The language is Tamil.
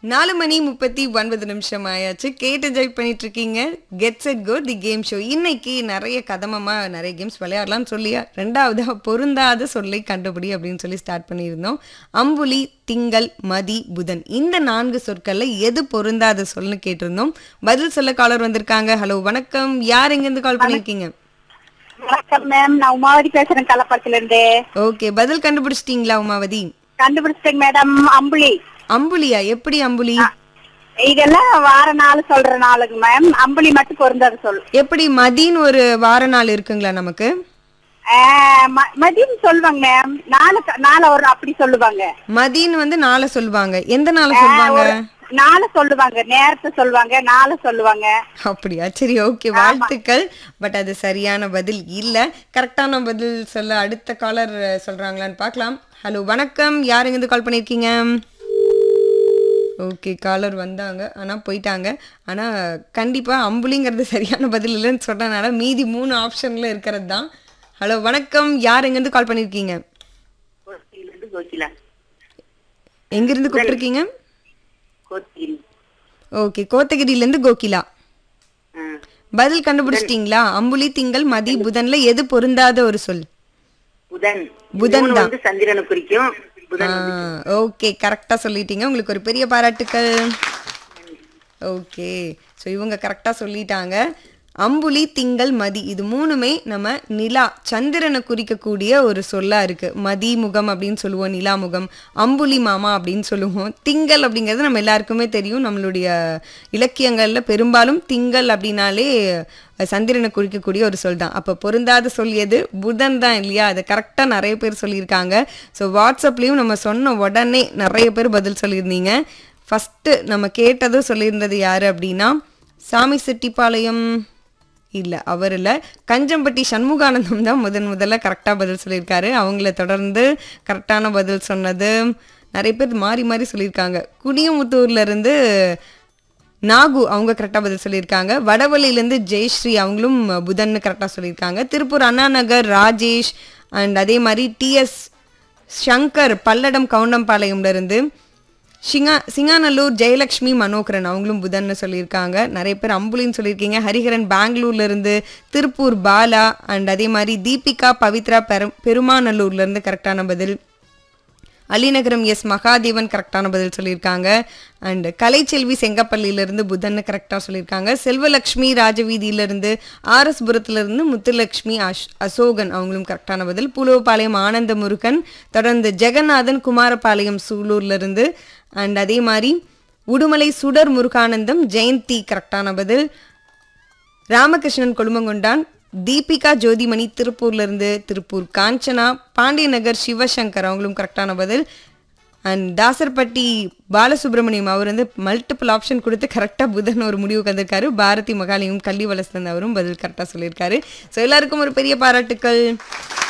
நாலு மணி முப்பத்தி ஒன்பது நிமிஷம் ஆயாச்சு கேட்டு என்ஜாய் பண்ணிட்டு இருக்கீங்க get set go the game show இன்னைக்கு நிறைய கதமமா நிறைய கேம்ஸ் விளையாடலாம்னு சொல்லி ரெண்டாவதா பொருந்தாத சொல்லை கண்டுபிடி அப்படின்னு சொல்லி ஸ்டார்ட் பண்ணியிருந்தோம் அம்புலி திங்கள் மதி புதன் இந்த நான்கு சொற்கள்ல எது பொருந்தாத சொல்லுன்னு கேட்டிருந்தோம் பதில் சொல்ல காலர் வந்திருக்காங்க ஹலோ வணக்கம் யார் எங்கேருந்து கால் பண்ணியிருக்கீங்க வணக்கம் மேம் நான் உமாவதி பேசுறேன் கள்ளப்படத்துல இருந்து ஓகே பதில் கண்டுபிடிச்சிட்டீங்களா உமாவதி கண்டுபிடிச்சிட்டேங்க மேடம் அம்புலி அம்புலியா எப்படி அம்புலி இதெல்லாம் வார நாள் சொல்ற நாளுங்க மேம் அம்புலி மட்டும் பொருந்தாது சொல் எப்படி மதின்னு ஒரு வார நாள் இருக்குங்களா நமக்கு ஆஹ் ம- மதியம் சொல்லுவாங்க மேம் நாலு நாளை ஒரு அப்படி சொல்லுவாங்க மதின்னு வந்து நாளை சொல்லுவாங்க எந்த நாளை சொல்லுவாங்க நாளை சொல்லுவாங்க நேரத்தை சொல்லுவாங்க நாளை சொல்லுவாங்க அப்படியா சரி ஓகே வாழ்த்துக்கள் பட் அது சரியான பதில் இல்ல கரெக்டான பதில் சொல்ல அடுத்த காலர் சொல்றாங்களான்னு பார்க்கலாம் ஹலோ வணக்கம் யார் எங்கிருந்து கால் பண்ணியிருக்கீங்க ஓகே காலர் வந்தாங்க ஆனா போயிட்டாங்க ஆனா கண்டிப்பா அம்புலிங்கிறது சரியான பதில் இல்லைன்னு சொன்னனால மீதி மூணு ஆப்ஷன்ல இருக்கிறது தான் ஹலோ வணக்கம் யார் எங்கிருந்து கால் பண்ணியிருக்கீங்க கோகிலா எங்கிருந்து கூப்பிட்டுருக்கீங்க கோத்தில் ஓகே கோத்தகிரியிலேருந்து கோகிலா பதில் கண்டுபிடிச்சிட்டீங்களா அம்புலி திங்கள் மதி புதன்ல எது பொருந்தாத ஒரு சொல் புதன் புதன் மூணு தான் வந்து சந்திரனை குறிக்கும் புதன் ஓகே கரெக்டா சொல்லிட்டீங்க உங்களுக்கு ஒரு பெரிய பாராட்டுக்கள் ஓகே ஸோ இவங்க கரெக்டா சொல்லிட்டாங்க அம்புலி திங்கள் மதி இது மூணுமே நம்ம நிலா சந்திரனை குறிக்கக்கூடிய ஒரு சொல்லா இருக்கு மதி முகம் அப்படின்னு சொல்லுவோம் நிலா முகம் அம்புலி மாமா அப்படின்னு சொல்லுவோம் திங்கள் அப்படிங்கிறது நம்ம எல்லாருக்குமே தெரியும் நம்மளுடைய இலக்கியங்கள்ல பெரும்பாலும் திங்கள் அப்படின்னாலே சந்திரனை குறிக்கக்கூடிய ஒரு சொல் தான் அப்போ பொருந்தாத சொல் எது புதன் தான் இல்லையா அதை கரெக்டாக நிறைய பேர் சொல்லியிருக்காங்க ஸோ வாட்ஸ்அப்லேயும் நம்ம சொன்ன உடனே நிறைய பேர் பதில் சொல்லியிருந்தீங்க ஃபஸ்ட்டு நம்ம கேட்டதும் சொல்லியிருந்தது யார் அப்படின்னா சாமி செட்டிப்பாளையம் இல்லை அவர் இல்லை கஞ்சம்பட்டி சண்முகானந்தம் தான் முதன் முதல்ல கரெக்டாக பதில் சொல்லியிருக்காரு அவங்கள தொடர்ந்து கரெக்டான பதில் சொன்னது நிறைய பேர் மாறி மாறி சொல்லியிருக்காங்க குடியமுத்தூர்ல இருந்து நாகு அவங்க கரெக்டாக பதில் சொல்லியிருக்காங்க வடவள்ளியிலேருந்து ஜெயஸ்ரீ அவங்களும் புதன்னு கரெக்டாக சொல்லியிருக்காங்க திருப்பூர் அண்ணா நகர் ராஜேஷ் அண்ட் அதே மாதிரி டிஎஸ் சங்கர் பல்லடம் கவுண்டம்பாளையம்ல இருந்து சிங்கா சிங்காநல்லூர் ஜெயலக்ஷ்மி மனோகரன் அவங்களும் புதன்னு சொல்லியிருக்காங்க நிறைய பேர் அம்புலின்னு சொல்லியிருக்கீங்க ஹரிஹரன் பெங்களூர்ல இருந்து திருப்பூர் பாலா அண்ட் அதே மாதிரி தீபிகா பவித்ரா பெரு பெருமாநல்லூர்ல இருந்து கரெக்டான பதில் அலிநகரம் எஸ் மகாதேவன் கரெக்டான பதில் சொல்லியிருக்காங்க அண்ட் கலைச்செல்வி செங்கப்பள்ளியிலிருந்து புதன்னு கரெக்டாக சொல்லியிருக்காங்க செல்வலக்ஷ்மி ராஜவீதியிலிருந்து ஆர்எஸ் புரத்திலிருந்து முத்துலக்ஷ்மி அஷ் அசோகன் அவங்களும் கரெக்டான பதில் புலுவபாளையம் ஆனந்த முருகன் தொடர்ந்து ஜெகநாதன் குமாரபாளையம் சூலூர்லேருந்து அண்ட் அதே மாதிரி உடுமலை சுடர் முருகானந்தம் ஜெயந்தி கரெக்டான பதில் ராமகிருஷ்ணன் கொழுமங்கொண்டான் தீபிகா ஜோதிமணி திருப்பூர்ல இருந்து திருப்பூர் காஞ்சனா பாண்டிய நகர் சிவசங்கர் அவங்களும் கரெக்டான பதில் அண்ட் தாசர்பட்டி பாலசுப்ரமணியம் அவர் வந்து மல்டிபிள் ஆப்ஷன் கொடுத்து கரெக்டாக புதன் ஒரு முடிவுக்கு வந்திருக்காரு பாரதி மகாலியும் கள்ளி வளசன் அவரும் பதில் கரெக்டாக சொல்லியிருக்காரு ஸோ எல்லாருக்கும் ஒரு பெரிய பாராட்டுக்கள்